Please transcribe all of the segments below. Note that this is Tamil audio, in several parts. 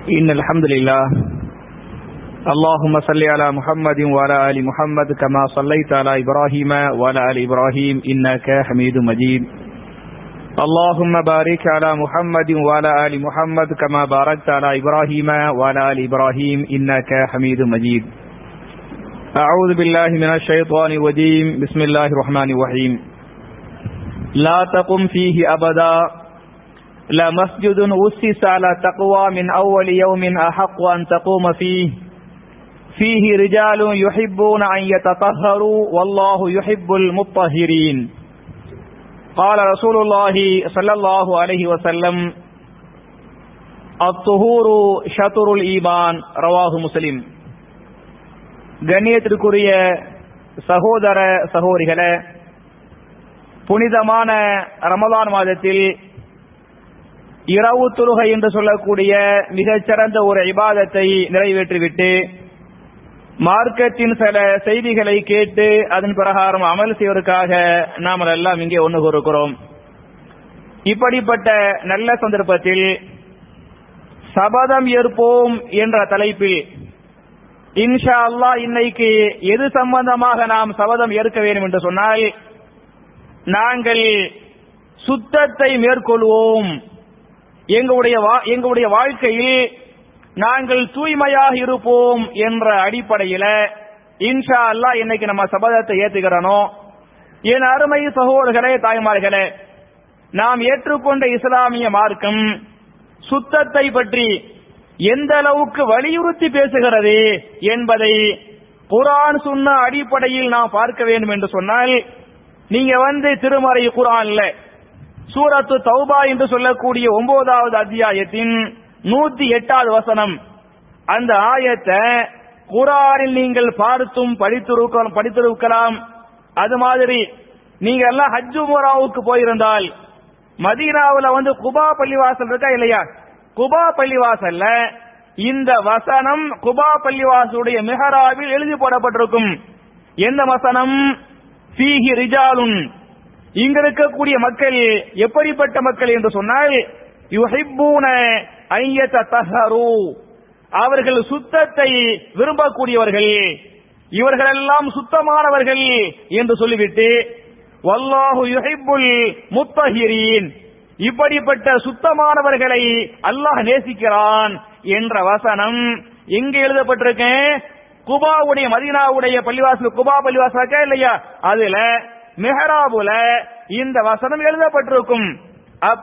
إن الحمد لله اللهم صل على محمد وعلى آل محمد كما صليت على إبراهيم وعلى آل إبراهيم إنك حميد مجيد اللهم بارك على محمد وعلى آل محمد كما باركت على إبراهيم وعلى آل إبراهيم إنك حميد مجيد أعوذ بالله من الشيطان الرجيم بسم الله الرحمن الرحيم لا تقم فيه أبدا لمسجد أسس على تقوى من أول يوم أحق أن تقوم فيه فيه رجال يحبون أن يتطهروا والله يحب المطهرين قال رسول الله صلى الله عليه وسلم الطهور شطر الإيمان رواه مسلم கண்ணியத்திற்குரிய சகோதர சகோதரிகளே புனிதமான ரமலான் மாதத்தில் இரவு தொழுகை என்று சொல்லக்கூடிய மிகச்சிறந்த ஒரு இபாதத்தை நிறைவேற்றிவிட்டு மார்க்கத்தின் சில செய்திகளை கேட்டு அதன் பிரகாரம் அமல் செய்வதற்காக நாம் எல்லாம் இங்கே ஒன்று கூறுகிறோம் இப்படிப்பட்ட நல்ல சந்தர்ப்பத்தில் சபதம் ஏற்போம் என்ற தலைப்பில் இன்ஷா அல்லா இன்னைக்கு எது சம்பந்தமாக நாம் சபதம் ஏற்க வேண்டும் என்று சொன்னால் நாங்கள் சுத்தத்தை மேற்கொள்வோம் எங்களுடைய எங்களுடைய வாழ்க்கையில் நாங்கள் தூய்மையாக இருப்போம் என்ற அடிப்படையில இன்ஷா அல்லா இன்னைக்கு நம்ம சபதத்தை ஏத்துக்கிறனோ என் அருமை சகோதரர்களே தாய்மார்களே நாம் ஏற்றுக்கொண்ட இஸ்லாமிய மார்க்கம் சுத்தத்தை பற்றி எந்த அளவுக்கு வலியுறுத்தி பேசுகிறது என்பதை குரான் சொன்ன அடிப்படையில் நாம் பார்க்க வேண்டும் என்று சொன்னால் நீங்க வந்து திருமறை குரான்ல சூரத்து தௌபா என்று சொல்லக்கூடிய ஒன்பதாவது அத்தியாயத்தின் நூத்தி எட்டாவது வசனம் அந்த ஆயத்தை குரானில் நீங்கள் பார்த்தும் படித்திருக்கலாம் படித்திருக்கலாம் அது மாதிரி நீங்க எல்லாம் ஹஜ்ஜு முராவுக்கு போயிருந்தால் மதீனாவில் வந்து குபா பள்ளிவாசல் இருக்கா இல்லையா குபா பள்ளிவாசல்ல இந்த வசனம் குபா பள்ளிவாசலுடைய மெஹராவில் எழுதி போடப்பட்டிருக்கும் எந்த வசனம் ஃபீஹி ரிஜாலுன் இங்க இருக்கக்கூடிய மக்கள் எப்படிப்பட்ட மக்கள் என்று சொன்னால் யுஹிப்பூன ஐயத்த தஹரு அவர்கள் சுத்தத்தை விரும்பக்கூடியவர்கள் இவர்களெல்லாம் சுத்தமானவர்கள் என்று சொல்லிவிட்டு வல்லாஹு யுஹிப்புல் முத்தஹிரீன் இப்படிப்பட்ட சுத்தமானவர்களை அல்லாஹ் நேசிக்கிறான் என்ற வசனம் எங்க எழுதப்பட்டிருக்கேன் குபாவுடைய மதீனாவுடைய பள்ளிவாசல் குபா பள்ளிவாசல் இல்லையா அதுல மெஹராபுல இந்த வசனம் எழுதப்பட்டிருக்கும் அப்ப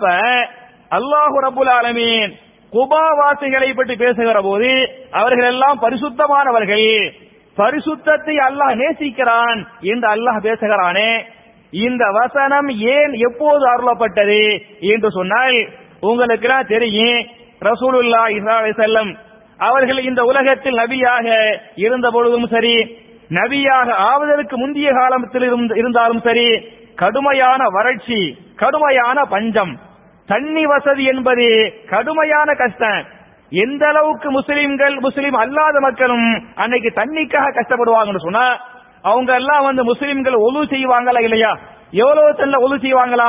அல்லாஹு ரபுல் ஆலமீன் குபாவாசிகளை பற்றி பேசுகிற போது அவர்கள் எல்லாம் பரிசுத்தமானவர்கள் பரிசுத்தத்தை அல்லாஹ் நேசிக்கிறான் என்று அல்லாஹ் பேசுகிறானே இந்த வசனம் ஏன் எப்போது அருளப்பட்டது என்று சொன்னால் உங்களுக்கு எல்லாம் தெரியும் ரசூலுல்லா இஸ்ரா செல்லம் அவர்கள் இந்த உலகத்தில் நபியாக இருந்த பொழுதும் சரி நபியாக ஆவதற்கு முந்தைய காலத்தில் இருந்தாலும் சரி கடுமையான வறட்சி கடுமையான பஞ்சம் தண்ணி வசதி என்பது கடுமையான கஷ்டம் எந்த அளவுக்கு முஸ்லிம்கள் முஸ்லிம் அல்லாத மக்களும் அன்னைக்கு தண்ணிக்காக கஷ்டப்படுவாங்கன்னு சொன்னா அவங்க எல்லாம் வந்து முஸ்லிம்கள் ஒலு செய்வாங்களா இல்லையா எவ்வளவு தண்ணி ஒலு செய்வாங்களா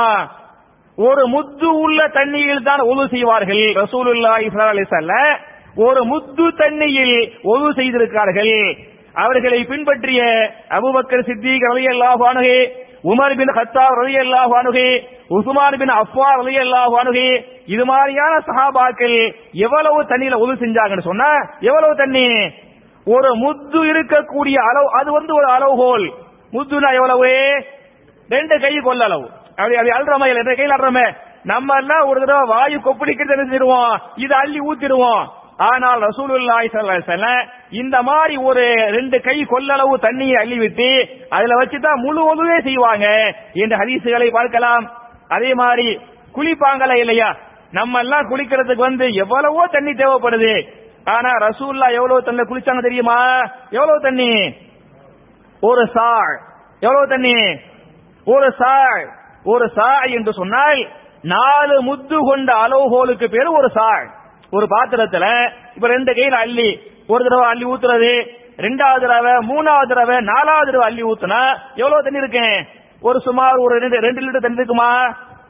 ஒரு முத்து உள்ள தண்ணியில் தான் ஒலு செய்வார்கள் ரசூலுல்லா இஸ்லா அலிசல்ல ஒரு முத்து தண்ணியில் ஒலு செய்திருக்கிறார்கள் அவர்களை பின்பற்றிய அபுபக்கர் சித்திக் ரவி அல்லாஹானுகே உமர் பின் ஹத்தாப் ரவி அல்லாஹானுகே உஸ்மான் பின் அஃபா ரவி அல்லாஹானுகே இது மாதிரியான சஹாபாக்கள் எவ்வளவு தண்ணியில உதவி செஞ்சாங்கன்னு சொன்னா எவ்வளவு தண்ணி ஒரு முத்து இருக்கக்கூடிய அளவு அது வந்து ஒரு அளவுகோல் முத்துனா எவ்வளவு ரெண்டு கை கொள்ள அளவு அப்படி அப்படி அல்றமே ரெண்டு கையில் அல்றமே நம்ம எல்லாம் ஒரு தடவை வாயு கொப்பளிக்கிறது என்ன செஞ்சிருவோம் இதை அள்ளி ஊத்திடுவோம் ஆனால் ரசூலுல்லாஹி ஸல்லல்லாஹு இந்த மாதிரி ஒரு ரெண்டு கை கொள்ளளவு தண்ணியை அள்ளி விட்டு அதுல வச்சுதான் முழு ஒதுவே செய்வாங்க என்ற ஹதீசுகளை பார்க்கலாம் அதே மாதிரி குளிப்பாங்களா இல்லையா நம்ம எல்லாம் குளிக்கிறதுக்கு வந்து எவ்வளவோ தண்ணி தேவைப்படுது ஆனா ரசூல்லா எவ்வளவு தண்ணி குளிச்சாங்க தெரியுமா எவ்வளவு தண்ணி ஒரு சாள் எவ்வளவு தண்ணி ஒரு சாள் ஒரு சாய் என்று சொன்னால் நாலு முத்து கொண்ட அளவுகோலுக்கு பேரு ஒரு சாள் ஒரு பாத்திரத்துல இப்ப ரெண்டு கையில அள்ளி ஒரு தடவை அள்ளி ஊத்துறது ரெண்டாவது தடவை மூணாவது தடவை நாலாவது தடவை அள்ளி ஊத்துனா எவ்வளவு தண்ணி இருக்கு ஒரு சுமார் ஒரு ரெண்டு ரெண்டு லிட்டர் தண்ணி இருக்குமா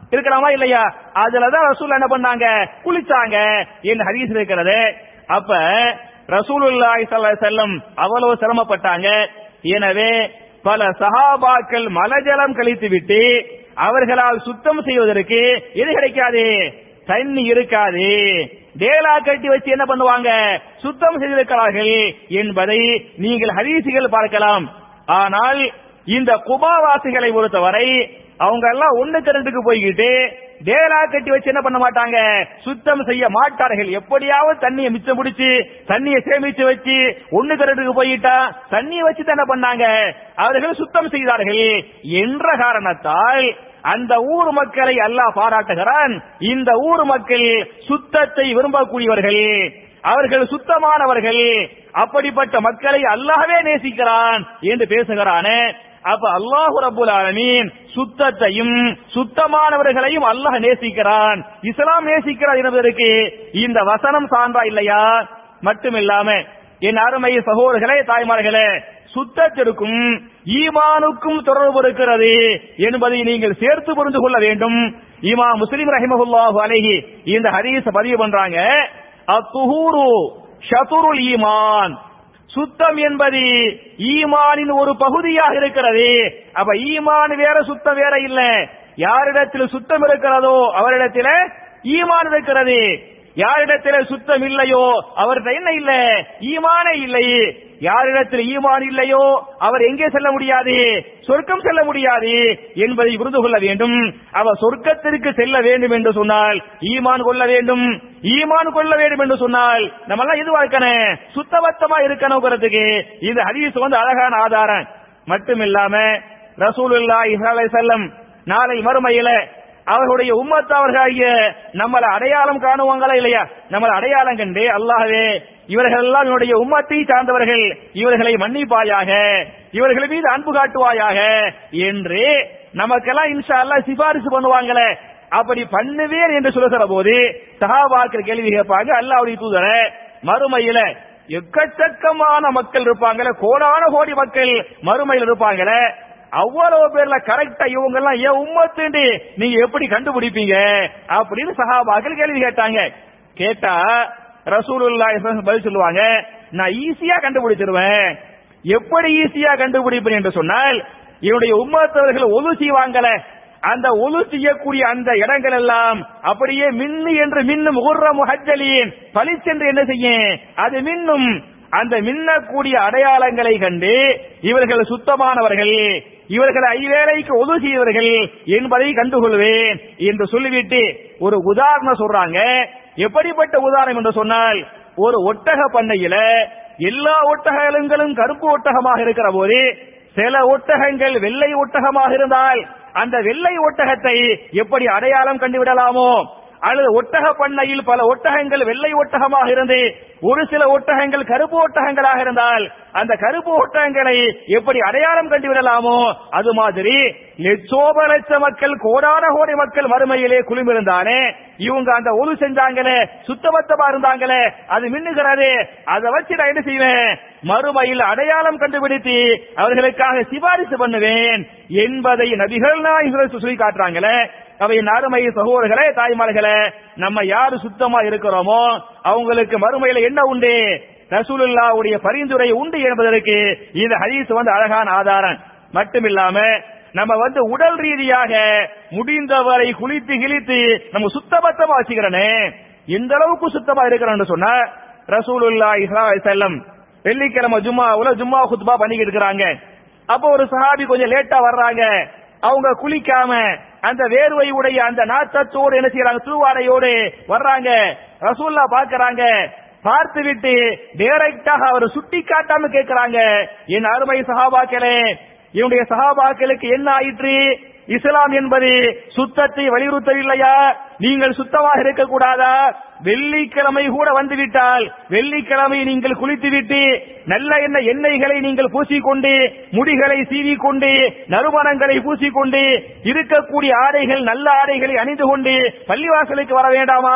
இருக்கலாமா இல்லையா அதுலதான் ரசூல் என்ன பண்ணாங்க குளிச்சாங்க என்று ஹதீஸ் இருக்கிறது அப்ப ரசூலுல்லாஹி ஸல்லல்லாஹு அலைஹி வஸல்லம் அவ்வளவு சிரமப்பட்டாங்க எனவே பல சஹாபாக்கள் மலஜலம் கழித்து விட்டு அவர்களால் சுத்தம் செய்வதற்கு எது கிடைக்காது தண்ணி இருக்காது டேலா கட்டி வச்சு என்ன பண்ணுவாங்க சுத்தம் செய்திருக்கிறார்கள் என்பதை நீங்கள் ஹதீசுகள் பார்க்கலாம் ஆனால் இந்த குபாவாசிகளை பொறுத்தவரை அவங்க எல்லாம் ஒண்ணுக்கு ரெண்டுக்கு போய்கிட்டு டேலா கட்டி வச்சு என்ன பண்ண மாட்டாங்க சுத்தம் செய்ய மாட்டார்கள் எப்படியாவது தண்ணியை மிச்சம் பிடிச்சு தண்ணியை சேமிச்சு வச்சு ஒண்ணுக்கு ரெண்டுக்கு போயிட்டா தண்ணியை வச்சு தான் என்ன பண்ணாங்க அவர்கள் சுத்தம் செய்தார்கள் என்ற காரணத்தால் அந்த ஊர் மக்களை அல்லாஹ் பாராட்டுகிறான் இந்த ஊர் மக்கள் சுத்தத்தை விரும்பக்கூடியவர்கள் அவர்கள் சுத்தமானவர்கள் அப்படிப்பட்ட மக்களை அல்லாஹ்வே நேசிக்கிறான் என்று பேசுகிறானே அப்ப அல்லாஹு ரபுல் ஆலமீன் சுத்தத்தையும் சுத்தமானவர்களையும் அல்லாஹ் நேசிக்கிறான் இஸ்லாம் நேசிக்கிறார் என்பதற்கு இந்த வசனம் சான்றா இல்லையா மட்டுமில்லாம என் அருமை சகோதரர்களே தாய்மார்களே சுத்தத்திற்கும் ஈமானுக்கும் தொடர்பு இருக்கிறது என்பதை நீங்கள் சேர்த்து புரிந்து கொள்ள வேண்டும் ஈமா முஸ்லிம் ரஹிமஹுல்லாஹு அலைஹி இந்த ஹதீஸ் பதிவு பண்றாங்க அத்துஹூரு ஷதுருல் ஈமான் சுத்தம் என்பது ஈமானின் ஒரு பகுதியாக இருக்கிறது அப்ப ஈமான் வேற சுத்தம் வேற இல்ல யாரிடத்தில் சுத்தம் இருக்கிறதோ அவரிடத்தில் ஈமான் இருக்கிறது யாரிடத்தில் சுத்தம் இல்லையோ அவர்கிட்ட என்ன இல்ல ஈமானே இல்லை யாரிடத்தில் ஈமான் இல்லையோ அவர் எங்கே செல்ல முடியாது சொர்க்கம் செல்ல முடியாது என்பதை புரிந்து கொள்ள வேண்டும் அவர் சொர்க்கத்திற்கு செல்ல வேண்டும் என்று சொன்னால் ஈமான் கொள்ள வேண்டும் ஈமான் கொள்ள வேண்டும் என்று சொன்னால் நம்ம எல்லாம் எதுவா இருக்கணும் சுத்தபத்தமா இருக்கணுங்கிறதுக்கு இந்த ஹதீஸ் வந்து அழகான ஆதாரம் மட்டுமில்லாம ரசூலுல்லா இஸ்லாலை செல்லம் நாளை மறுமையில அவர்களுடைய உம்மத்தவர்களாகிய நம்மளை அடையாளம் காணுவாங்களா இல்லையா நம்மளை அடையாளம் கண்டு அல்லாஹ்வே இவர்கள் எல்லாம் என்னுடைய உம்மத்தை சார்ந்தவர்கள் இவர்களை மன்னிப்பாயாக இவர்கள் மீது அன்பு காட்டுவாயாக என்று நமக்கெல்லாம் இன்ஷா அல்லாஹ் சிபாரிசு பண்ணுவாங்களே அப்படி பண்ணுவேன் என்று சொல்லுகிற போது சஹாபாக்கள் கேள்வி கேட்பாங்க அல்லாஹ்வுடைய தூதர மறுமையில எக்கச்சக்கமான மக்கள் இருப்பாங்களே கோடான கோடி மக்கள் மறுமையில் இருப்பாங்களே அவ்வளவு பேர்ல கரெக்டா இவங்க எல்லாம் ஏன் உம்மத்துண்டு நீங்க எப்படி கண்டுபிடிப்பீங்க அப்படின்னு சஹாபாக்கள் கேள்வி கேட்டாங்க கேட்டா ரசூலுல்லா பதில் சொல்லுவாங்க நான் ஈஸியா கண்டுபிடிச்சிருவேன் எப்படி ஈஸியா கண்டுபிடிப்பேன் என்று சொன்னால் என்னுடைய உம்மத்தவர்கள் ஒது செய்வாங்கல அந்த ஒது செய்யக்கூடிய அந்த இடங்கள் எல்லாம் அப்படியே மின்னு என்று மின்னும் உர்ற முஹஜலின் பளிச்சென்று என்ன செய்யும் அது மின்னும் அந்த மின்னக்கூடிய அடையாளங்களை கண்டு இவர்கள் சுத்தமானவர்கள் இவர்கள் ஐவேளைக்கு ஒது செய்தவர்கள் என்பதை கண்டுகொள்வேன் என்று சொல்லிவிட்டு ஒரு உதாரணம் சொல்றாங்க எப்படிப்பட்ட உதாரணம் என்று சொன்னால் ஒரு ஒட்டக பண்ணையில எல்லா ஒட்டகங்களும் கருப்பு ஒட்டகமாக இருக்கிற போது சில ஒட்டகங்கள் வெள்ளை ஒட்டகமாக இருந்தால் அந்த வெள்ளை ஒட்டகத்தை எப்படி அடையாளம் கண்டுவிடலாமோ அல்லது ஒட்டக பண்ணையில் பல ஒட்டகங்கள் வெள்ளை ஒட்டகமாக இருந்து ஒரு சில ஒட்டகங்கள் கருப்பு ஒட்டகங்களாக இருந்தால் அந்த கருப்பு ஒட்டகங்களை எப்படி அடையாளம் கண்டுவிடலாமோ அது மாதிரி லட்சோப லட்ச மக்கள் கோடான கோடி மக்கள் மறுமையிலே குழுமிருந்தானே இவங்க அந்த ஒது செஞ்சாங்களே சுத்தபத்தமா இருந்தாங்களே அது மின்னுகிறது அதை வச்சு நான் என்ன செய்வேன் மறுமையில் அடையாளம் கண்டுபிடித்து அவர்களுக்காக சிபாரிசு பண்ணுவேன் என்பதை நபிகள் நான் சொல்லி காட்டுறாங்களே அவை அருமை சகோதரர்களே தாய்மார்களே நம்ம யாரு சுத்தமா இருக்கிறோமோ அவங்களுக்கு மறுமையில என்ன உண்டு ரசூலுல்லாவுடைய பரிந்துரை உண்டு என்பதற்கு இந்த ஹதீஸ் வந்து அழகான ஆதாரம் மட்டுமில்லாம நம்ம வந்து உடல் ரீதியாக முடிந்தவரை குளித்து கிழித்து நம்ம சுத்தபத்தமா வச்சுக்கிறனே எந்த அளவுக்கு சுத்தமா இருக்கிறோம்னு சொன்னா ரசூலுல்லா இஸ்லா செல்லம் வெள்ளிக்கிழமை ஜும்மாவுல ஜும்மா குத்பா பண்ணிக்கிட்டு இருக்கிறாங்க அப்போ ஒரு சஹாபி கொஞ்சம் லேட்டா வர்றாங்க அவங்க குளிக்காம அந்த வேர்வை உடைய அந்த நாத்தத்தோடு என்ன செய்யறாங்க தூவாடையோடு வர்றாங்க ரசூல்லா பாக்குறாங்க பார்த்து விட்டு டைரக்டாக அவர் சுட்டி காட்டாம கேட்கிறாங்க என் அருமை சஹாபாக்களே இவனுடைய சஹாபாக்களுக்கு என்ன ஆயிற்று இஸ்லாம் என்பது சுத்தத்தை வலியுறுத்தவில்லையா நீங்கள் சுத்தமாக இருக்கக்கூடாதா வெள்ளிக்கிழமை கூட வந்துவிட்டால் வெள்ளிக்கிழமை நீங்கள் குளித்துவிட்டு நல்ல எண்ண எண்ணெய்களை நீங்கள் பூசிக்கொண்டு முடிகளை சீவிக்கொண்டு நறுமணங்களை பூசிக்கொண்டு இருக்கக்கூடிய ஆடைகள் நல்ல ஆடைகளை அணிந்து கொண்டு பள்ளிவாசலுக்கு வர வேண்டாமா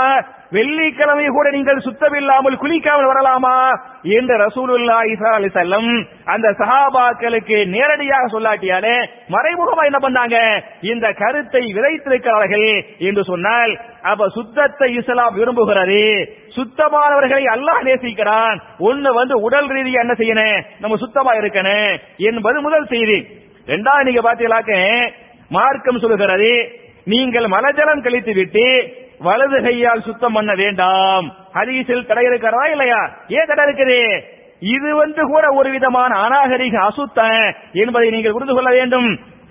வெள்ளிக்கிழமை கூட நீங்கள் சுத்தமில்லாமல் குளிக்காமல் வரலாமா என்று ரசூலுல்லாஹி ஸல்லல்லாஹு அலைஹி வஸல்லம் அந்த சஹாபாக்களுக்கு நேரடியாக சொல்லாட்டியாலே மறைமுகமா என்ன பண்ணாங்க இந்த கருத்தை விதைத்திருக்கிறார்கள் என்று சொன்னால் அப்ப சுத்தத்தை இஸ்லாம் விரும்புகிறது சுத்தமானவர்களை அல்லாஹ் நேசிக்கிறான் ஒண்ணு வந்து உடல் ரீதியா என்ன செய்யணும் நம்ம சுத்தமா இருக்கணும் என்பது முதல் செய்தி ரெண்டாவது நீங்க பாத்தீங்களாக்க மார்க்கம் சொல்லுகிறது நீங்கள் மலஜலம் கழித்து விட்டு வலது கையால் சுத்தம் பண்ண வேண்டாம் ஹதீஸில் தடை இருக்கிறதா இல்லையா ஏன் தடை இருக்குது இது வந்து கூட ஒரு விதமான அநாகரிக அசுத்தம் என்பதை நீங்கள் புரிந்து கொள்ள வேண்டும்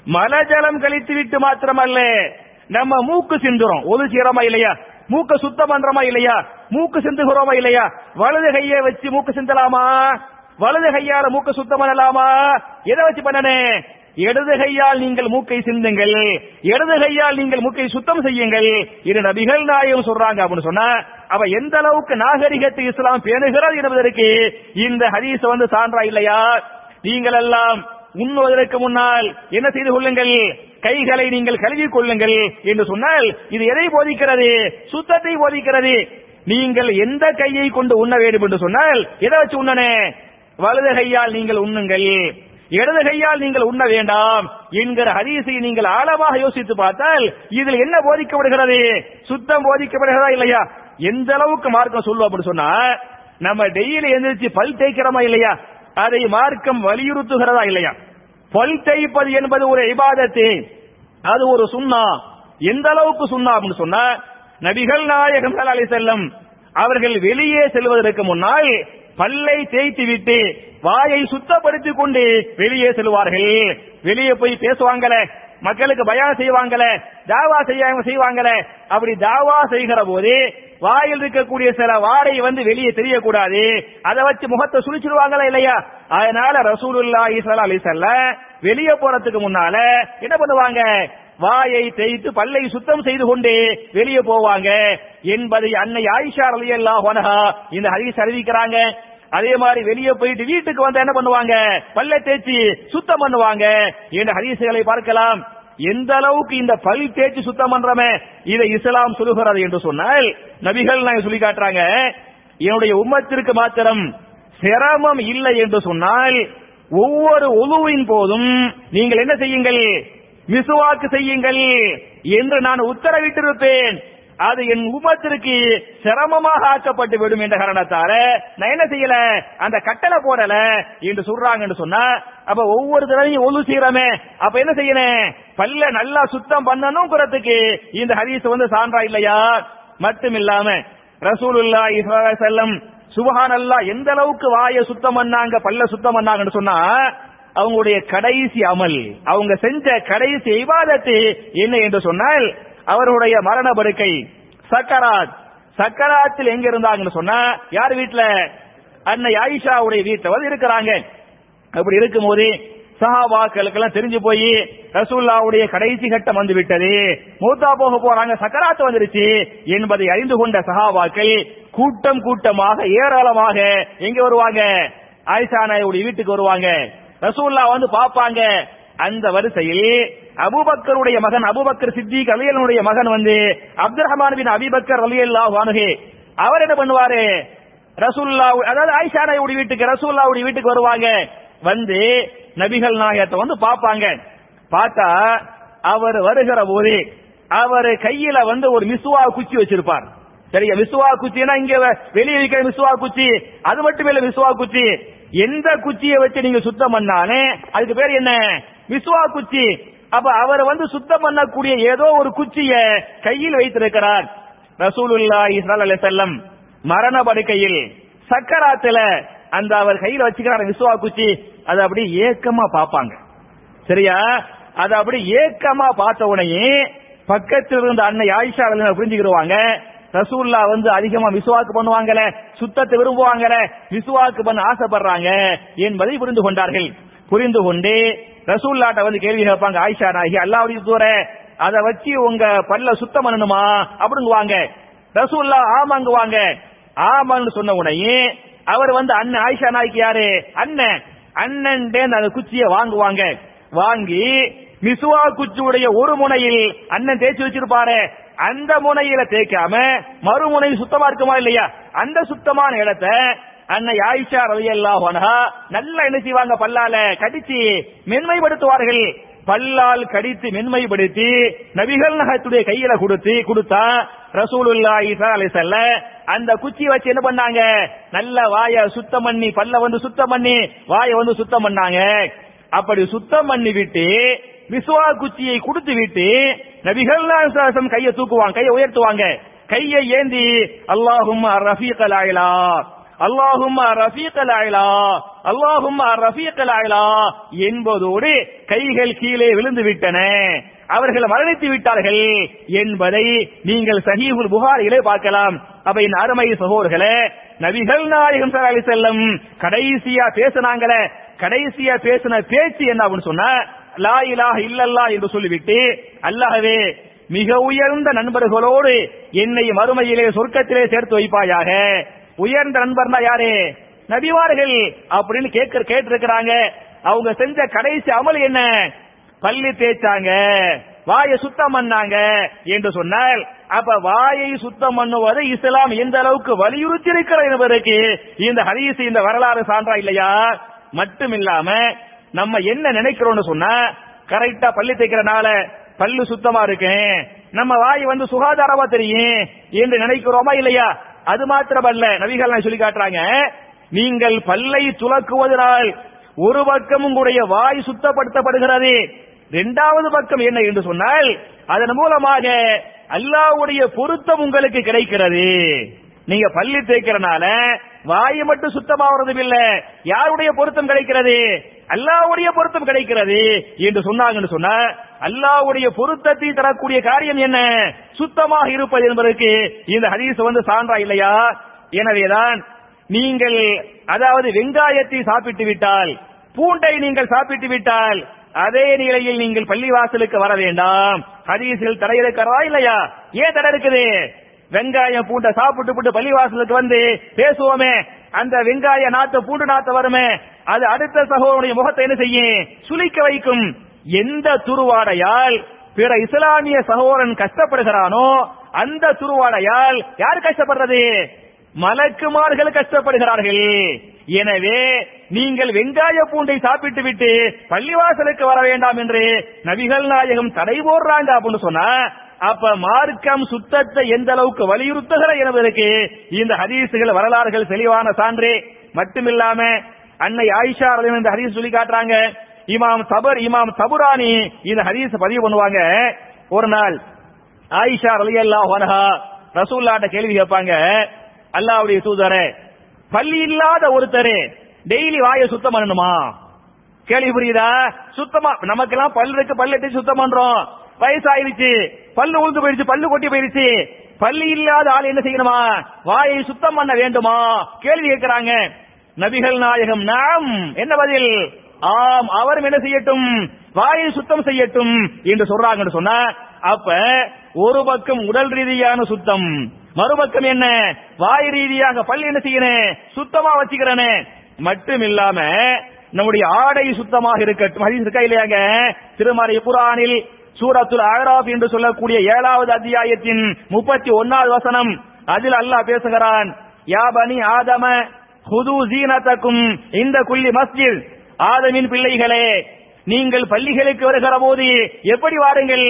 மலஜலம் கழித்து விட்டு மாத்திரமல்ல நம்ம மூக்கு சிந்துறோம் ஒரு சீரமா இல்லையா மூக்க சுத்தம் பண்றோமா இல்லையா மூக்கு சிந்துகிறோமா இல்லையா வலது கையை வச்சு மூக்கு சிந்தலாமா வலது கையால மூக்க சுத்தம் பண்ணலாமா எதை வச்சு பண்ணனே இடது கையால் நீங்கள் மூக்கை சிந்துங்கள் இடது கையால் நீங்கள் மூக்கை சுத்தம் செய்யுங்கள் இது நபிகள் நாயகம் சொல்றாங்க அப்படின்னு சொன்னா அவ எந்த அளவுக்கு நாகரிகத்தை இஸ்லாம் பேணுகிறது என்பதற்கு இந்த ஹதீஸ் வந்து சான்றா இல்லையா நீங்கள் எல்லாம் உண்ணுவதற்கு முன்னால் என்ன செய்து கொள்ளுங்கள் கைகளை நீங்கள் கழுவி கொள்ளுங்கள் என்று சொன்னால் இது எதை போதிக்கிறது சுத்தத்தை போதிக்கிறது நீங்கள் எந்த கையை கொண்டு உண்ண வேண்டும் என்று சொன்னால் எதை வச்சு உண்ணனே வலது கையால் நீங்கள் உண்ணுங்கள் இடது கையால் நீங்கள் உண்ண வேண்டாம் என்கிற ஹதீஸை நீங்கள் ஆழமாக யோசித்து பார்த்தால் இதில் என்ன போதிக்கப்படுகிறது சுத்தம் போதிக்கப்படுகிறதா இல்லையா எந்த அளவுக்கு மார்க்கம் சொல்லுவோம் அப்படின்னு சொன்னா நம்ம டெய்லி எந்திரிச்சு பல் தேய்க்கிறோமா இல்லையா அதை மார்க்கம் வலியுறுத்துகிறதா இல்லையா பல் தேய்ப்பது என்பது ஒரு இபாதத்து அது ஒரு சுண்ணா எந்த அளவுக்கு சுண்ணா அப்படின்னு சொன்னா நபிகள் நாயகம் ஸல்லல்லாஹு அலைஹி செல்லம் அவர்கள் வெளியே செல்வதற்கு முன்னால் பல்லை தேய்த்து விட்டு வாயை சுத்தப்படுத்திக் கொண்டு வெளியே செல்வார்கள் வெளியே போய் பேசுவாங்கல மக்களுக்கு பயான் செய்வாங்கல தாவா செய்ய செய்வாங்கல அப்படி தாவா செய்கிற போது வாயில் இருக்கக்கூடிய சில வாடை வந்து வெளியே தெரியக்கூடாது அதை வச்சு முகத்தை சுழிச்சிருவாங்களா இல்லையா அதனால ரசூலுல்லாஹி ஸல்லல்லாஹு அலைஹி வஸல்லம் வெளியே போறதுக்கு முன்னால என்ன பண்ணுவாங்க வாயை தேய்த்து பல்லை சுத்தம் செய்து கொண்டு வெளியே போவாங்க என்பதை அன்னை ஆயிஷா ரலியல்லாஹு அன்ஹா இந்த ஹதீஸ் அறிவிக்கிறாங்க அதே மாதிரி வெளியே போயிட்டு வீட்டுக்கு வந்து என்ன பண்ணுவாங்க பல்லை தேய்ச்சி சுத்தம் பண்ணுவாங்க என்ற ஹதீசுகளை பார்க்கலாம் எந்த அளவுக்கு இந்த பல் தேய்ச்சி சுத்தம் பண்றமே இதை இஸ்லாம் சொல்லுகிறது என்று சொன்னால் நபிகள் நாங்க சொல்லி காட்டுறாங்க என்னுடைய உம்மத்திற்கு மாத்திரம் சிரமம் இல்லை என்று சொன்னால் ஒவ்வொரு உழுவின் போதும் நீங்கள் என்ன செய்யுங்கள் மிசுவாக்கு செய்யுங்கள் என்று நான் உத்தரவிட்டிருப்பேன் அது என் உமத்திற்கு சிரமமாக ஆக்கப்பட்டு விடும் என்ற காரணத்தால நான் என்ன செய்யல அந்த கட்டளை போடல என்று சொல்றாங்கன்னு சொன்னா அப்ப ஒவ்வொரு தடவையும் ஒழு செய்யறமே அப்ப என்ன செய்யணும் பல்ல நல்லா சுத்தம் பண்ணணும்ங்கிறதுக்கு இந்த ஹதீஸ் வந்து சான்றா இல்லையா மட்டும் இல்லாம ரசூலுல்லா செல்லம் சுபஹான் அல்லா எந்த அளவுக்கு வாயை சுத்தம் பண்ணாங்க பல்ல சுத்தம் பண்ணாங்கன்னு சொன்னா அவங்களுடைய கடைசி அமல் அவங்க செஞ்ச கடைசி இபாதத்து என்ன என்று சொன்னால் அவருடைய மரண படுக்கை சக்கராத் சக்கராத்தில் எங்க இருந்தாங்கன்னு சொன்னா யார் வீட்டுல அன்னை ஆயிஷாவுடைய வீட்டுல வந்து இருக்கிறாங்க அப்படி இருக்கும் போது சஹாபாக்களுக்கெல்லாம் தெரிஞ்சு போய் ரசூல்லாவுடைய கடைசி கட்டம் வந்து விட்டது மூத்தா போக போறாங்க சக்கராத்து வந்துருச்சு என்பதை அறிந்து கொண்ட சஹாபாக்கள் கூட்டம் கூட்டமாக ஏராளமாக எங்க வருவாங்க ஆயிஷா நாயுடைய வீட்டுக்கு வருவாங்க ரசூல்லா வந்து பாப்பாங்க அந்த வரிசையில் அபுபக்கருடைய மகன் அபுபக்கர் சித்திக் அலியனுடைய மகன் வந்து அப்துல் ரஹ்மான் பின் அபிபக்கர் அலியல்லாஹு அன்ஹு அவர் என்ன பண்ணுவாரு ரசூல்லா அதாவது ஆயிஷா நாயுடைய வீட்டுக்கு ரசூல்லாவுடைய வீட்டுக்கு வருவாங்க வந்து நபிகள் நாயகத்தை வந்து பாப்பாங்க பார்த்தா அவர் வருகிற போது அவர் கையில வந்து ஒரு மிசுவா குச்சி வச்சிருப்பார் சரியா விசுவா குச்சினா இங்க வெளியே விற்கிற விசுவா குச்சி அது மட்டும் இல்ல விசுவா குச்சி எந்த குச்சியை வச்சு நீங்க சுத்தம் பண்ணாலே அதுக்கு பேர் என்ன விசுவா குச்சி அப்ப அவர் வந்து சுத்தம் பண்ணக்கூடிய ஏதோ ஒரு குச்சிய கையில் வைத்திருக்கிறார் ரசூலுல்லாஹி ஸல்லல்லாஹு அலைஹி வஸல்லம் மரண படுக்கையில் சக்கராத்துல அந்த அவர் கையில வச்சுக்கிறார் விசுவா குச்சி அதை அப்படி ஏக்கமா பாப்பாங்க சரியா அதை அப்படி ஏக்கமா பார்த்த உடனே பக்கத்தில் இருந்த அன்னை ஆயிஷா புரிஞ்சுக்கிடுவாங்க ரசூல்லா வந்து அதிகமா விசுவாக்கு பண்ணுவாங்கல சுத்தத்தை விரும்புவாங்கல விசுவாக்கு பண்ண ஆசைப்படுறாங்க என்பதை புரிந்து கொண்டார்கள் புரிந்து கொண்டு ரசூல்லாட்ட வந்து கேள்வி கேட்பாங்க ஆயிஷா நாயகி அல்லாவுடைய தூர அதை வச்சு உங்க பல்ல சுத்தம் பண்ணணுமா அப்படிங்குவாங்க ரசூல்லா ஆமாங்குவாங்க ஆமான்னு சொன்ன உடனே அவர் வந்து அண்ணன் ஆயிஷா நாய்க்கு யாரு அண்ணன் அண்ணன் அந்த குச்சியை வாங்குவாங்க வாங்கி மிசுவா குச்சியுடைய ஒரு முனையில் அண்ணன் தேய்ச்சி வச்சிருப்பாரு அந்த முனையில தேய்க்காம மறுமுனை சுத்தமா இருக்குமா இல்லையா அந்த சுத்தமான இடத்தை அன்னை ஆயிஷா ரலியல்லாஹு அன்ஹா நல்லா என்ன செய்வாங்க பல்லால கடிச்சு மென்மைப்படுத்துவார்கள் பல்லால் கடித்து மென்மைப்படுத்தி நபிகள் நகத்துடைய கையில கொடுத்து கொடுத்தா ரசூலுல்லாஹி ஸல்லல்லாஹு அந்த குச்சி வச்சு என்ன பண்ணாங்க நல்ல வாய சுத்தம் பண்ணி பல்ல வந்து சுத்தம் பண்ணி வாய வந்து சுத்தம் பண்ணாங்க அப்படி சுத்தம் பண்ணி விட்டு விசுவா குச்சியை கொடுத்து விட்டு நபிகள் நாயகம் கையை தூக்குவாங்க கையை உயர்த்துவாங்க கையை ஏந்தி அல்லாஹும் ரஃபீகல் ஆயிலா அல்லாஹும் ரஃபீகல் ஆயிலா அல்லாஹும் ரஃபீகல் ஆயிலா என்பதோடு கைகள் கீழே விழுந்து விட்டன அவர்கள் மரணித்து விட்டார்கள் என்பதை நீங்கள் சஹீஹுல் புகாரிலே பார்க்கலாம் அப்ப இந்த அருமை சகோதரர்களே நபிகள் நாயகம் ஸல்லல்லாஹு அலைஹி வஸல்லம் கடைசியா பேசினாங்களே கடைசியா பேசின பேச்சு என்ன அப்படின்னு சொன்னா லா இலாஹ இல்லல்லா என்று சொல்லிவிட்டு அல்லாஹ்வே மிக உயர்ந்த நண்பர்களோடு என்னை மறுமையிலே சொர்க்கத்திலே சேர்த்து வைப்பாயாக உயர்ந்த நண்பர்னா யாரு நபிவார்கள் அப்படின்னு கேட்க கேட்டிருக்கிறாங்க அவங்க செஞ்ச கடைசி அமல் என்ன பள்ளி தேய்ச்சாங்க வாயை சுத்தம் பண்ணாங்க என்று சொன்னால் அப்ப வாயை சுத்தம் பண்ணுவது இஸ்லாம் எந்த அளவுக்கு வலியுறுத்தி இருக்கிற என்பதற்கு இந்த ஹதீஸ் இந்த வரலாறு சான்றா இல்லையா மட்டும் இல்லாம நம்ம என்ன நினைக்கிறோம்னு சொன்னா கரெக்டா பள்ளி தேய்க்கிறனால பல்லு சுத்தமா இருக்கேன் நம்ம வாய் வந்து சுகாதாரமா தெரியும் என்று நினைக்கிறோமா இல்லையா அது மாத்திரமல்ல நபிகள் சொல்லி காட்டுறாங்க நீங்கள் பல்லை துலக்குவதனால் ஒரு பக்கம் உங்களுடைய வாய் சுத்தப்படுத்தப்படுகிறது இரண்டாவது பக்கம் என்ன என்று சொன்னால் அதன் மூலமாக அல்லாஹ்வுடைய பொருத்தம் உங்களுக்கு கிடைக்கிறது நீங்க பள்ளி தேய்க்கிறனால வாய் மட்டும் சுத்தமாகிறது இல்ல யாருடைய பொருத்தம் கிடைக்கிறது அல்லாஹ்வுடைய பொருத்தம் கிடைக்கிறது என்று சொன்னாங்கன்னு சொன்னா அல்லாஹ்வுடைய பொருத்தத்தை தரக்கூடிய காரியம் என்ன சுத்தமாக இருப்பது என்பதற்கு இந்த ஹதீஸ் வந்து சான்றா இல்லையா எனவேதான் நீங்கள் அதாவது வெங்காயத்தை சாப்பிட்டு விட்டால் பூண்டை நீங்கள் சாப்பிட்டு விட்டால் அதே நிலையில் நீங்கள் பள்ளிவாசலுக்கு வர வேண்டாம் ஹதீஸில் தடை இருக்கிறதா இல்லையா ஏன் தடை இருக்குது வெங்காயம் பூண்டை சாப்பிட்டு போட்டு பள்ளிவாசலுக்கு வந்து பேசுவோமே அந்த வெங்காய நாத்து பூண்டு நாத்து வருமே அது அடுத்த சகோதரனுடைய முகத்தை என்ன செய்யும் சுளிக்க வைக்கும் எந்த துருவாடையால் பிற இஸ்லாமிய சகோதரன் கஷ்டப்படுகிறானோ அந்த துருவாடையால் யார் கஷ்டப்படுறது மலக்குமார்கள் கஷ்டப்படுகிறார்கள் எனவே நீங்கள் வெங்காய பூண்டை சாப்பிட்டு விட்டு பள்ளிவாசலுக்கு வர வேண்டாம் என்று நபிகள் நாயகம் தடை போடுறாங்க அப்படின்னு சொன்னா அப்ப மார்க்கம் சுத்தத்தை எந்த அளவுக்கு வலியுறுத்துகிற என்பதற்கு இந்த ஹதீசுகள் வரலாறுகள் தெளிவான சான்று மட்டுமில்லாம அன்னை ஆயிஷா ரலியல்லாஹு இந்த ஹதீஸ் சொல்லி காட்டுறாங்க இமாம் தபர் இமாம் தபுரானி இந்த ஹதீஸ் பதிவு பண்ணுவாங்க ஒரு நாள் ஆயிஷா ரலியல்லாஹு அன்ஹா ரசூல்லாட்ட கேள்வி கேட்பாங்க அல்லாஹ்வுடைய தூதரே பள்ளி இல்லாத ஒருத்தர் டெய்லி வாயை சுத்தம் பண்ணணுமா கேள்வி புரியுதா சுத்தமா நமக்கெல்லாம் பல்லு இருக்கு பல்லு எடுத்து சுத்தம் பண்றோம் வயசாயிருச்சு பல்லு உழுந்து போயிருச்சு பல்லு கொட்டி போயிருச்சு பள்ளி இல்லாத ஆள் என்ன செய்யணுமா வாயை சுத்தம் பண்ண வேண்டுமா கேள்வி கேட்கிறாங்க நபிகள் நாயகம் நாம் என்ன பதில் ஆம் அவரும் என்ன செய்யட்டும் வாயை சுத்தம் செய்யட்டும் என்று சொல்றாங்கன்னு சொன்னா அப்ப ஒரு பக்கம் உடல் ரீதியான சுத்தம் மறுபக்கம் என்ன வாய் ரீதியாக பள்ளி என்ன செய்யணும் சுத்தமா வச்சுக்கிறேன்னு மட்டும் இல்லாம நம்முடைய ஆடை சுத்தமாக இருக்கட்டும் ஹதீஸ் இருக்கா இல்லையாங்க திருமறை குரானில் சூரத்துல் அழராப் என்று சொல்லக்கூடிய ஏழாவது அத்தியாயத்தின் முப்பத்தி ஒன்னாவது வசனம் அதில் அல்லாஹ் பேசுகிறான் யா பனி ஆதம ஹுது ஜீனத்தக்கும் இந்த குள்ளி மஸ்ஜித் ஆதமின் பிள்ளைகளே நீங்கள் பள்ளிகளுக்கு வருகிற போது எப்படி வாருங்கள்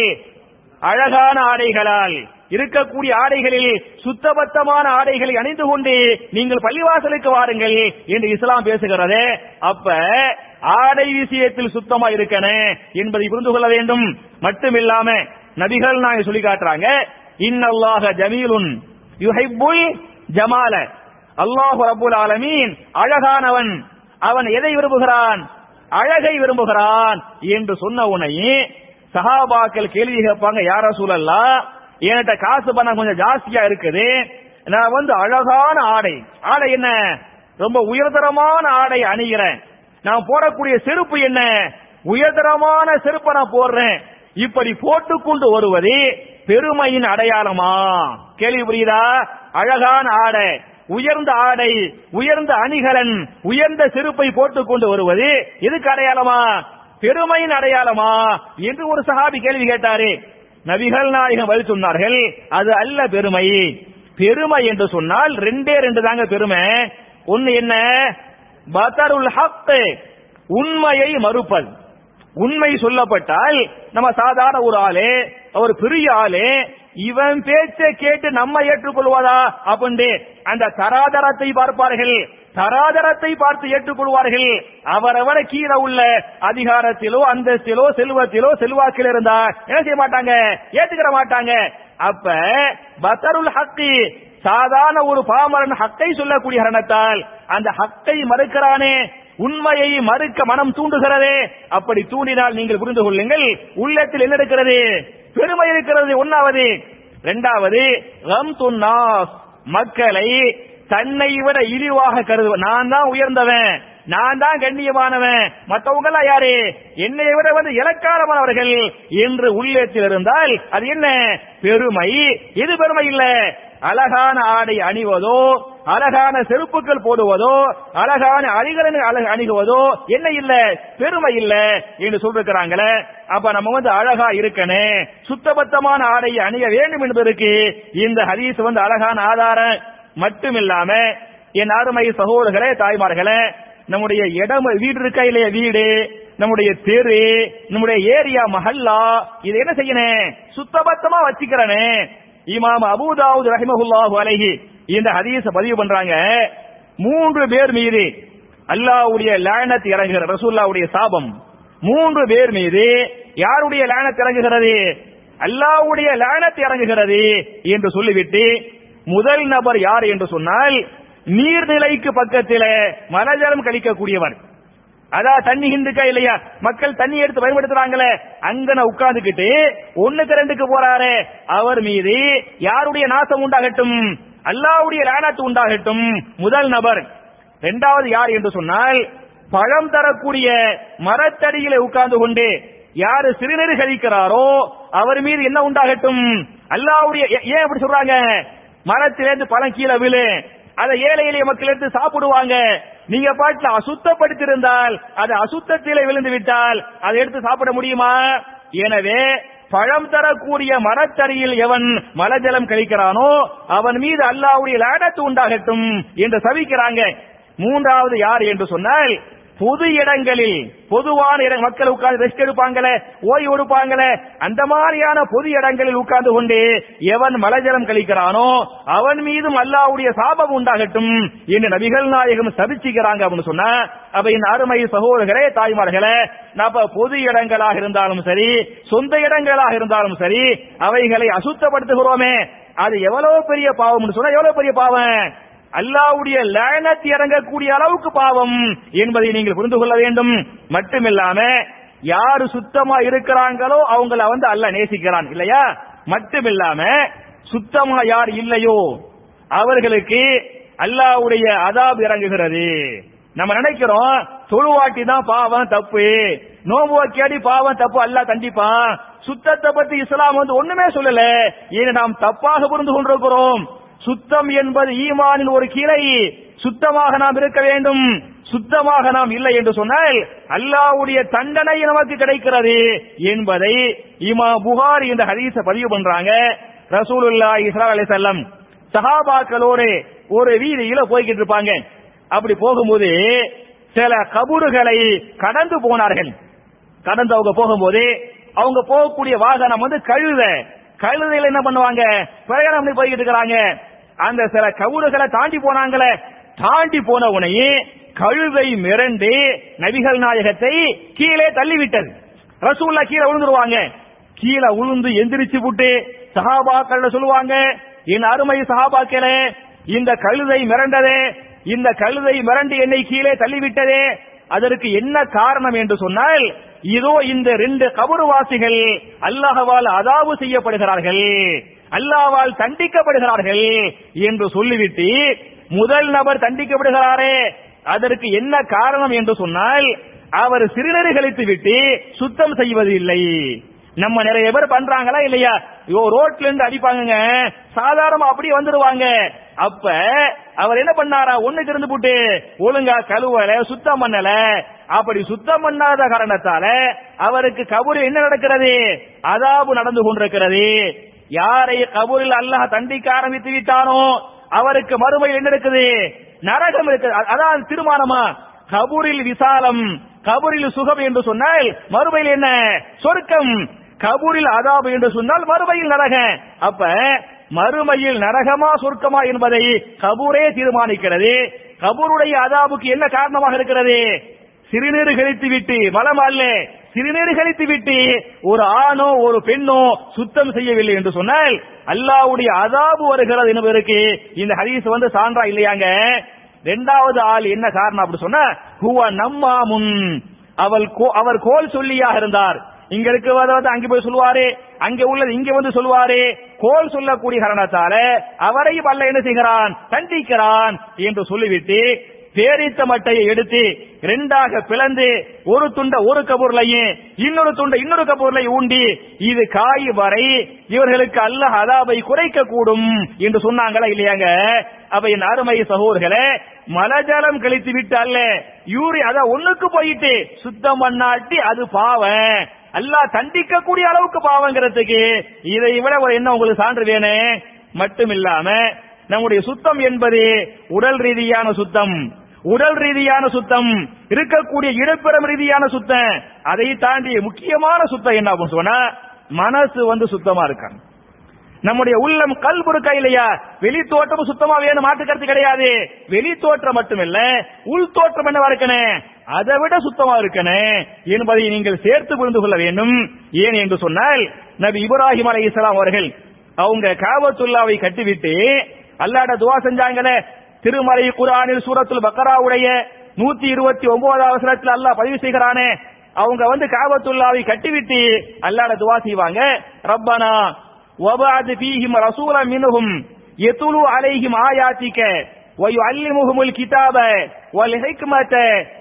அழகான ஆடைகளால் இருக்கக்கூடிய ஆடைகளில் சுத்தபத்தமான ஆடைகளை அணிந்து கொண்டு நீங்கள் பள்ளிவாசலுக்கு வாருங்கள் என்று இஸ்லாம் பேசுகிறது அப்ப ஆடை விஷயத்தில் சுத்தமா இருக்கணும் என்பதை புரிந்து கொள்ள வேண்டும் மட்டுமில்லாம நபிகள் நாங்க சொல்லி காட்டுறாங்க இன்னல்லாக ஜமீலுன் யுஹிப்புல் ஜமால அல்லாஹு ரப்புல் ஆலமீன் அழகானவன் அவன் எதை விரும்புகிறான் அழகை விரும்புகிறான் என்று சொன்ன உடனே சஹாபாக்கள் கேள்வி கேட்பாங்க யார சூழல்லா என்கிட்ட காசு பணம் கொஞ்சம் ஜாஸ்தியா இருக்குது நான் வந்து அழகான ஆடை ஆடை என்ன ரொம்ப உயர்தரமான ஆடை அணிகிறேன் நான் போடக்கூடிய செருப்பு என்ன உயர்தரமான செருப்பை நான் போடுறேன் இப்படி போட்டுக்கொண்டு வருவது பெருமையின் அடையாளமா கேள்வி புரியுதா அழகான ஆடை உயர்ந்த ஆடை உயர்ந்த அணிகலன் உயர்ந்த செருப்பை போட்டுக்கொண்டு வருவது எதுக்கு அடையாளமா பெருமையின் அடையாளமா என்று ஒரு சஹாபி கேள்வி கேட்டாரு நபிகள் நாயகம் பதில் சொன்னார்கள் அது அல்ல பெருமை பெருமை என்று சொன்னால் ரெண்டே ரெண்டு தாங்க பெருமை ஒன்னு என்ன பதருல் ஹக் உண்மையை மறுப்பது உண்மை சொல்லப்பட்டால் நம்ம சாதாரண ஒரு ஆளு ஒரு பெரிய ஆளு இவன் பேச்சை கேட்டு நம்ம ஏற்றுக்கொள்வதா அப்படின்னு அந்த தராதரத்தை பார்ப்பார்கள் தராதரத்தை பார்த்து ஏற்றுக்கொள்வார்கள் அவரவரை கீழே உள்ள அதிகாரத்திலோ அந்தஸ்திலோ செல்வத்திலோ செல்வாக்கில் இருந்தா என்ன செய்ய மாட்டாங்க ஏத்துக்கிற மாட்டாங்க அப்ப பத்தருல் ஹக்கி சாதாரண ஒரு பாமரன் ஹக்கை சொல்லக்கூடிய காரணத்தால் அந்த ஹக்கை மறுக்கிறானே உண்மையை மறுக்க மனம் தூண்டுகிறதே அப்படி தூண்டினால் நீங்கள் புரிந்து கொள்ளுங்கள் உள்ளத்தில் என்ன இருக்கிறது பெருமை இருக்கிறது ஒன்னாவது இரண்டாவது ரம்துன் நாஸ் மக்களை தன்னை விட இழிவாக கருதுவ நான் தான் உயர்ந்தவன் நான் தான் கண்ணியமானவன் மற்றவங்க எல்லாம் யாரு என்னை விட வந்து இலக்காரமானவர்கள் என்று உள்ளத்தில் இருந்தால் அது என்ன பெருமை இது பெருமை இல்ல அழகான ஆடை அணிவதோ அழகான செருப்புகள் போடுவதோ அழகான அணிகளை அணுகுவதோ என்ன இல்ல பெருமை இல்ல என்று சொல்லிருக்கிறாங்களே அப்ப நம்ம வந்து அழகா இருக்கணும் சுத்தபத்தமான ஆடையை அணிய வேண்டும் என்பதற்கு இந்த ஹதீஸ் வந்து அழகான ஆதாரம் மட்டுமில்லாம என் அருமை சகோதரர்களே தாய்மார்களே நம்முடைய இடம் வீடு இருக்கா இல்லையா வீடு நம்முடைய தெரு நம்முடைய ஏரியா மஹல்லா இது என்ன செய்யணும் சுத்தபத்தமா வச்சுக்கிறனே இமாம் அபூதாவுத் ரஹிமஹுல்லாஹு அலைஹி இந்த ஹதீஸ பதிவு பண்றாங்க மூன்று பேர் மீது அல்லாஹ்வுடைய லானத் இறங்குகிற ரசூல்லாவுடைய சாபம் மூன்று பேர் மீது யாருடைய லானத் இறங்குகிறது அல்லாஹ்வுடைய லானத் இறங்குகிறது என்று சொல்லிவிட்டு முதல் நபர் யார் என்று சொன்னால் நீர்நிலைக்கு பக்கத்தில் மலஜலம் கழிக்கக்கூடியவர் அதான் தண்ணி ஹிந்துக்கா இல்லையா மக்கள் தண்ணி எடுத்து பயன்படுத்துறாங்களே அங்கன உட்கார்ந்துகிட்டு ஒண்ணுக்கு ரெண்டுக்கு போறாரு அவர் மீது யாருடைய நாசம் உண்டாகட்டும் அல்லாவுடைய லானத்து உண்டாகட்டும் முதல் நபர் இரண்டாவது யார் என்று சொன்னால் பழம் தரக்கூடிய மரத்தடியில உட்கார்ந்து கொண்டு யாரு சிறுநீர் கழிக்கிறாரோ அவர் மீது என்ன உண்டாகட்டும் அல்லாவுடைய ஏன் அப்படி சொல்றாங்க மரத்திலிருந்து பழம் கீழே விழு அதை ஏழை எளிய மக்கள் எடுத்து சாப்பிடுவாங்க நீங்க பாட்டுல அசுத்தப்படுத்திருந்தால் அது அசுத்தத்திலே விழுந்து விட்டால் அதை எடுத்து சாப்பிட முடியுமா எனவே பழம் தரக்கூடிய மரத்தடியில் எவன் மலஜலம் கழிக்கிறானோ அவன் மீது அல்லாவுடைய லாடத்து உண்டாகட்டும் என்று சவிக்கிறாங்க மூன்றாவது யார் என்று சொன்னால் பொது இடங்களில் பொதுவான இட மக்கள் உட்கார்ந்து ரெஸ்ட் எடுப்பாங்களே ஓய்வு எடுப்பாங்களே அந்த மாதிரியான பொது இடங்களில் உட்கார்ந்து கொண்டு எவன் மலஜலம் கழிக்கிறானோ அவன் மீதும் அல்லாவுடைய சாபம் உண்டாகட்டும் என்று நபிகள் நாயகம் சபிச்சுக்கிறாங்க அப்படின்னு சொன்னா அப்ப இந்த அருமை சகோதரர்களே தாய்மார்களே நம்ம பொது இடங்களாக இருந்தாலும் சரி சொந்த இடங்களாக இருந்தாலும் சரி அவைகளை அசுத்தப்படுத்துகிறோமே அது எவ்வளவு பெரிய பாவம் சொன்னா எவ்வளவு பெரிய பாவம் அல்லாவுடைய லேனத் இறங்கக்கூடிய அளவுக்கு பாவம் என்பதை நீங்கள் புரிந்து கொள்ள வேண்டும் மட்டுமில்லாம யாரு சுத்தமா இருக்கிறாங்களோ அவங்கள வந்து அல்ல நேசிக்கிறான் இல்லையா மட்டுமில்லாம சுத்தமா யார் இல்லையோ அவர்களுக்கு அல்லாவுடைய அதாப் இறங்குகிறது நம்ம நினைக்கிறோம் தொழுவாட்டி தான் பாவம் தப்பு நோம்பு வைக்காடி பாவம் தப்பு அல்ல கண்டிப்பான் சுத்தத்தை பத்தி இஸ்லாம் வந்து ஒண்ணுமே சொல்லல ஏன் நாம் தப்பாக புரிந்து கொண்டிருக்கிறோம் சுத்தம் என்பது ஈமானின் ஒரு கிளை சுத்தமாக நாம் இருக்க வேண்டும் சுத்தமாக நாம் இல்லை என்று சொன்னால் அல்லாவுடைய தண்டனை நமக்கு கிடைக்கிறது என்பதை இமா புகாரி இந்த ஹதீஸ பதிவு பண்றாங்க ரசூலுல்லா இஸ்ரா அலி செல்லம் சஹாபாக்களோடு ஒரு வீதியில போய்கிட்டு இருப்பாங்க அப்படி போகும்போது சில கபூறுகளை கடந்து போனார்கள் கடந்து அவங்க போகும்போது அவங்க போகக்கூடிய வாகனம் வந்து கழுத கழுதையில என்ன பண்ணுவாங்க பிரயாணம் பண்ணி போய்கிட்டு இருக்கிறாங்க அந்த சில கவுறுகளை தாண்டி போனாங்களே தாண்டி போன உடனே கழுதை மிரண்டு நபிகள் நாயகத்தை கீழே தள்ளிவிட்டது ரசூல்லா கீழே விழுந்துருவாங்க கீழே உளுந்து எந்திரிச்சு விட்டு சஹாபாக்கள் சொல்லுவாங்க என் அருமை சஹாபாக்களே இந்த கழுதை மிரண்டதே இந்த கழுதை மிரண்டு என்னை கீழே தள்ளிவிட்டதே அதற்கு என்ன காரணம் என்று சொன்னால் இதோ இந்த ரெண்டு கபருவாசிகள் அல்லாஹவால் அதாவு செய்யப்படுகிறார்கள் அல்லாவால் தண்டிக்கப்படுகிறார்கள் என்று சொல்லிவிட்டு முதல் நபர் தண்டிக்கப்படுகிறாரே அதற்கு என்ன காரணம் என்று சொன்னால் அவர் சிறுநீர் கழித்து விட்டு சுத்தம் செய்வது இல்லை நம்ம நிறைய பேர் பண்றாங்களா இல்லையா ஐயோ ரோட்ல இருந்து அடிப்பாங்க சாதாரணமா அப்படியே வந்துருவாங்க அப்ப அவர் என்ன பண்ணாரா ஒண்ணுக்கு இருந்து போட்டு ஒழுங்கா கழுவல சுத்தம் பண்ணல அப்படி சுத்தம் பண்ணாத காரணத்தால அவருக்கு கபூரில் என்ன நடக்கிறது அதாபு நடந்து கொண்டிருக்கிறது யாரை கபூரில் அல்லாஹ் தண்டிக்க ஆரம்பித்து விட்டானோ அவருக்கு மறுமையில் என்ன இருக்குது நரகம் இருக்குது அ- அதான் திருமானமா கபூரில் விசாலம் கபூரில் சுகம் என்று சொன்னால் மறுமையில் என்ன சொர்க்கம் கபூரில் அதாபு என்று சொன்னால் மறுமையில் நரகம் அப்ப மறுமையில் நரகமா சொர்க்கமா என்பதை கபூரே தீர்மானிக்கிறது கபூருடைய அதாபுக்கு என்ன காரணமாக இருக்கிறது சிறுநீர் கழித்து விட்டு மலம் அல்ல சிறுநீர் கழித்து விட்டு ஒரு ஆணோ ஒரு பெண்ணோ சுத்தம் செய்யவில்லை என்று சொன்னால் அல்லாஹ்வுடைய அதாபு வருகிறது என்பதற்கு இந்த ஹதீஸ் வந்து சான்றா இல்லையாங்க ரெண்டாவது ஆள் என்ன காரணம் அப்படி சொன்னா ஹுவ நம்மாமுன் அவள் கோ- அவர் கோல் சொல்லியாக இருந்தார் இங்க இருக்கிறத வந்து அங்க போய் சொல்லுவாரு அங்க உள்ளது இங்க வந்து சொல்லுவாரு கோல் சொல்லக்கூடிய காரணத்தால அவரையும் அல்ல என்ன செய்கிறான் தண்டிக்கிறான் என்று சொல்லிவிட்டு பேரித்த மட்டையை எடுத்து ரெண்டாக பிளந்து ஒரு துண்ட ஒரு கபூர்லையும் இன்னொரு துண்ட இன்னொரு கபூர்லையும் ஊண்டி இது காய் வரை இவர்களுக்கு அல்லாஹ் அதாபை குறைக்க கூடும் என்று சொன்னாங்களா இல்லையாங்க அப்ப என் அருமை சகோதரர்களே மலஜலம் கழித்து விட்டு அல்ல யூரி அத ஒண்ணுக்கு போயிட்டு சுத்தம் பண்ணாட்டி அது பாவம் அல்லாஹ் தண்டிக்கக்கூடிய அளவுக்கு பாவங்கிறதுக்கு இதை விட ஒரு என்ன உங்களுக்கு சான்று வேணும் மட்டும் இல்லாம நம்முடைய சுத்தம் என்பது உடல் ரீதியான சுத்தம் உடல் ரீதியான சுத்தம் இருக்கக்கூடிய இடப்பெறம் ரீதியான சுத்தம் அதை தாண்டி முக்கியமான சுத்தம் என்ன அப்படின்னு சொன்னா மனசு வந்து சுத்தமா இருக்கணும் நம்முடைய உள்ளம் கல்பு இருக்கா இல்லையா வெளி தோற்றம் சுத்தமா வேணும் மாற்று கருத்து கிடையாது வெளி தோற்றம் மட்டுமில்ல உள் தோற்றம் என்னவா இருக்கணும் அதை விட சுத்தமா இருக்கணும் என்பதை நீங்கள் சேர்த்து புரிந்து கொள்ள வேண்டும் ஏன் என்று சொன்னால் நபி இப்ராஹிம் அலை இஸ்லாம் அவர்கள் அவங்க காபத்துல்லாவை கட்டிவிட்டு அல்லாட துவா செஞ்சாங்களே திருமலை குரானில் சூரத்துல் பக்கராவுடைய நூத்தி இருபத்தி ஒன்பதாவது வசனத்தில் அல்லாஹ் பதிவு செய்கிறானே அவங்க வந்து காபத்துல்லாவை கட்டிவிட்டு அல்லாட துவா செய்வாங்க ரப்பனா وبعد فيهم رسولا منهم يتلو عليهم آياتك ويعلمهم الكتاب والحكمة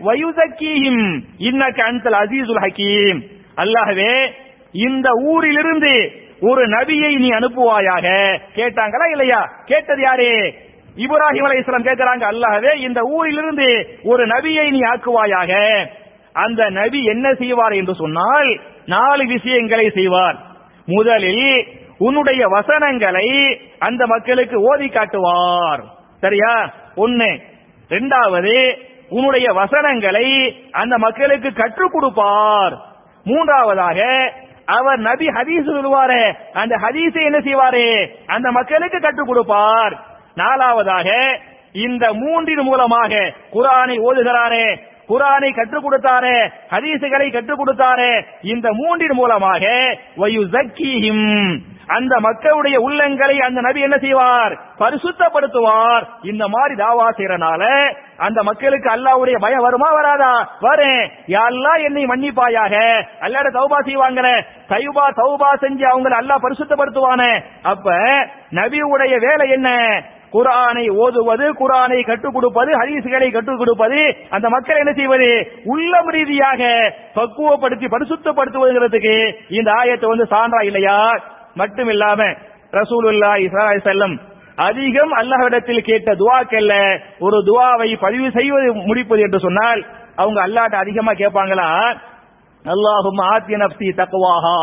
ويزكيهم إنك أنت العزيز الحكيم அல்லாஹ்வே இந்த ஊரிலிருந்து ஒரு நபியை நீ அனுப்புவாயாக கேட்டாங்களா இல்லையா கேட்டது யாரு இப்ராஹிம் அலைஹிஸ்ஸலாம் கேட்கிறாங்க அல்லாஹ்வே இந்த ஊரிலிருந்து ஒரு நபியை நீ ஆக்குவாயாக அந்த நபி என்ன செய்வார் என்று சொன்னால் நாலு விஷயங்களை செய்வார் முதலில் உன்னுடைய வசனங்களை அந்த மக்களுக்கு ஓதி காட்டுவார் சரியா ஒன்னு இரண்டாவது உன்னுடைய வசனங்களை அந்த மக்களுக்கு கற்றுக் கொடுப்பார் மூன்றாவதாக அவர் நபி ஹதீஸ் சொல்லுவாரு அந்த ஹதீஸை என்ன செய்வாரு அந்த மக்களுக்கு கற்றுக் கொடுப்பார் நாலாவதாக இந்த மூன்றின் மூலமாக குரானை ஓதுகிறாரே குரானை கற்றுக் கொடுத்தாரே ஹதீசுகளை கற்றுக் கொடுத்தாரே இந்த மூன்றின் மூலமாக வயுசக்கீஹிம் அந்த மக்களுடைய உள்ளங்களை அந்த நபி என்ன செய்வார் பரிசுத்தப்படுத்துவார் இந்த மாதிரி தாவா செய்யறனால அந்த மக்களுக்கு அல்லாவுடைய பயம் வருமா வராதா வரேன் யாரெல்லாம் என்னை மன்னிப்பாயாக அல்லாட தௌபா செய்வாங்களே தைபா தௌபா செஞ்சு அவங்களை அல்லாஹ் பரிசுத்தப்படுத்துவானே அப்ப நபியுடைய வேலை என்ன குரானை ஓதுவது குரானை கற்றுக் கொடுப்பது ஹதீசுகளை கற்றுக் கொடுப்பது அந்த மக்கள் என்ன செய்வது உள்ளம் ரீதியாக பக்குவப்படுத்தி பரிசுத்தப்படுத்துவதுங்கிறதுக்கு இந்த ஆயத்தை வந்து சான்றா இல்லையா மட்டும் இல்லாம ரசூலுல்லா இஸ்ராய் செல்லம் அதிகம் அல்லாஹ்விடத்தில் கேட்ட துவாக்கல்ல ஒரு துவாவை பதிவு செய்வது முடிப்பது என்று சொன்னால் அவங்க அல்லாட்ட அதிகமா கேட்பாங்களா அல்லாஹும் ஆத்திய நப்சி தக்குவாஹா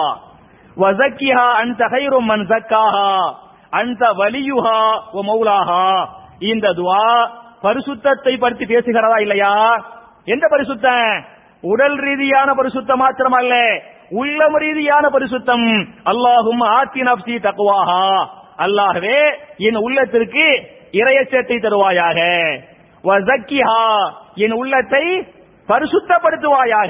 வசக்கிஹா அன்த ஹைரும் மன் சக்காஹா அந்த வலியுஹா ஓ மௌலாஹா இந்த துவா பரிசுத்தத்தை பற்றி பேசுகிறதா இல்லையா எந்த பரிசுத்தம் உடல் ரீதியான பரிசுத்தம் மாத்திரமல்ல உள்ளம் ரீதியான பரிசுத்தம் அல்லாஹும் ஆத்தி நப்சி தக்குவாஹா அல்லாஹ்வே என் உள்ளத்திற்கு இரையச்சத்தை தருவாயாக வசக்கிஹா என் உள்ளத்தை பரிசுத்தப்படுத்துவாயாக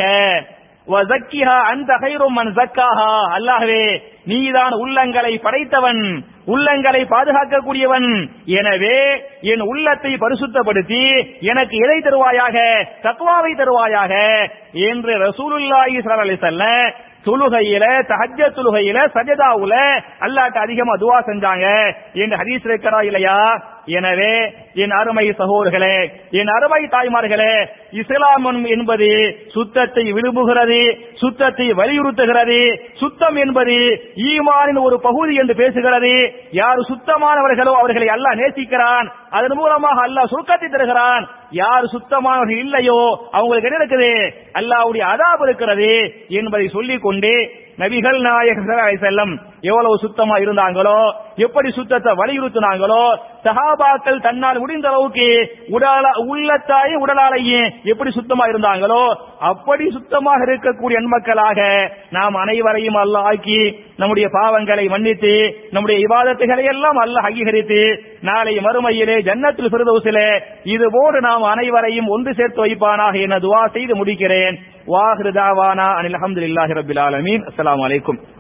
வசக்கிஹா அந்த கைரும் மன் சக்காஹா அல்லாஹ்வே நீதான் உள்ளங்களை படைத்தவன் உள்ளங்களை பாதுகாக்கக்கூடியவன் எனவே என் உள்ளத்தை பரிசுத்தப்படுத்தி எனக்கு எதை தருவாயாக தக்குவாவை தருவாயாக என்று ரசூலுல்லாஹி ஸல்லல்லாஹு அலைஹி வஸல்லம் தொழுகையில தஹஜ்ஜ தொழுகையில சஜதாவுல அல்லாஹ்ட்ட அதிகமா துவா செஞ்சாங்க என்று ஹதீஸ் இருக்கிறா இல்லையா எனவே என் அருமை சகோதரர்களே என் அருமை தாய்மார்களே இஸ்லாம் என்பது சுத்தத்தை விரும்புகிறது சுத்தத்தை வலியுறுத்துகிறது சுத்தம் என்பது ஈமானின் ஒரு பகுதி என்று பேசுகிறது யார் சுத்தமானவர்களோ அவர்களை அல்லாஹ் நேசிக்கிறான் அதன் மூலமாக அல்லாஹ் சுருக்கத்தை தருகிறான் யார் சுத்தமானவர்கள் இல்லையோ அவங்களுக்கு என்ன இருக்குது அல்லாஹ்வுடைய அதாப் இருக்கிறது என்பதை சொல்லிக் கொண்டு நபிகள் நாயகர் செல்லம் எவ்வளவு சுத்தமா இருந்தாங்களோ எப்படி சுத்தத்தை வலியுறுத்தினாங்களோ சஹாபாக்கள் தன்னால் முடிந்த அளவுக்கு உடல உள்ளத்தாயும் உடலாலையும் எப்படி சுத்தமா இருந்தாங்களோ அப்படி சுத்தமாக இருக்கக்கூடிய எண்மக்களாக நாம் அனைவரையும் அல்லாஹ் ஆக்கி நம்முடைய பாவங்களை மன்னித்து நம்முடைய இவாதத்துகளை எல்லாம் அல்லாஹ் அங்கீகரித்து நாளை மறுமையிலே ஜன்னத்தில் ஃபிர்தௌஸிலே இது போன்று நாம் அனைவரையும் ஒன்று சேர்த்து வைப்பானாக என துவா செய்து முடிக்கிறேன் வாஹிரு தாவானா அனில் அஹமதுல்லாஹி ரபில் ஆலமீன் அஸ்ஸலாமு அலைக்கும்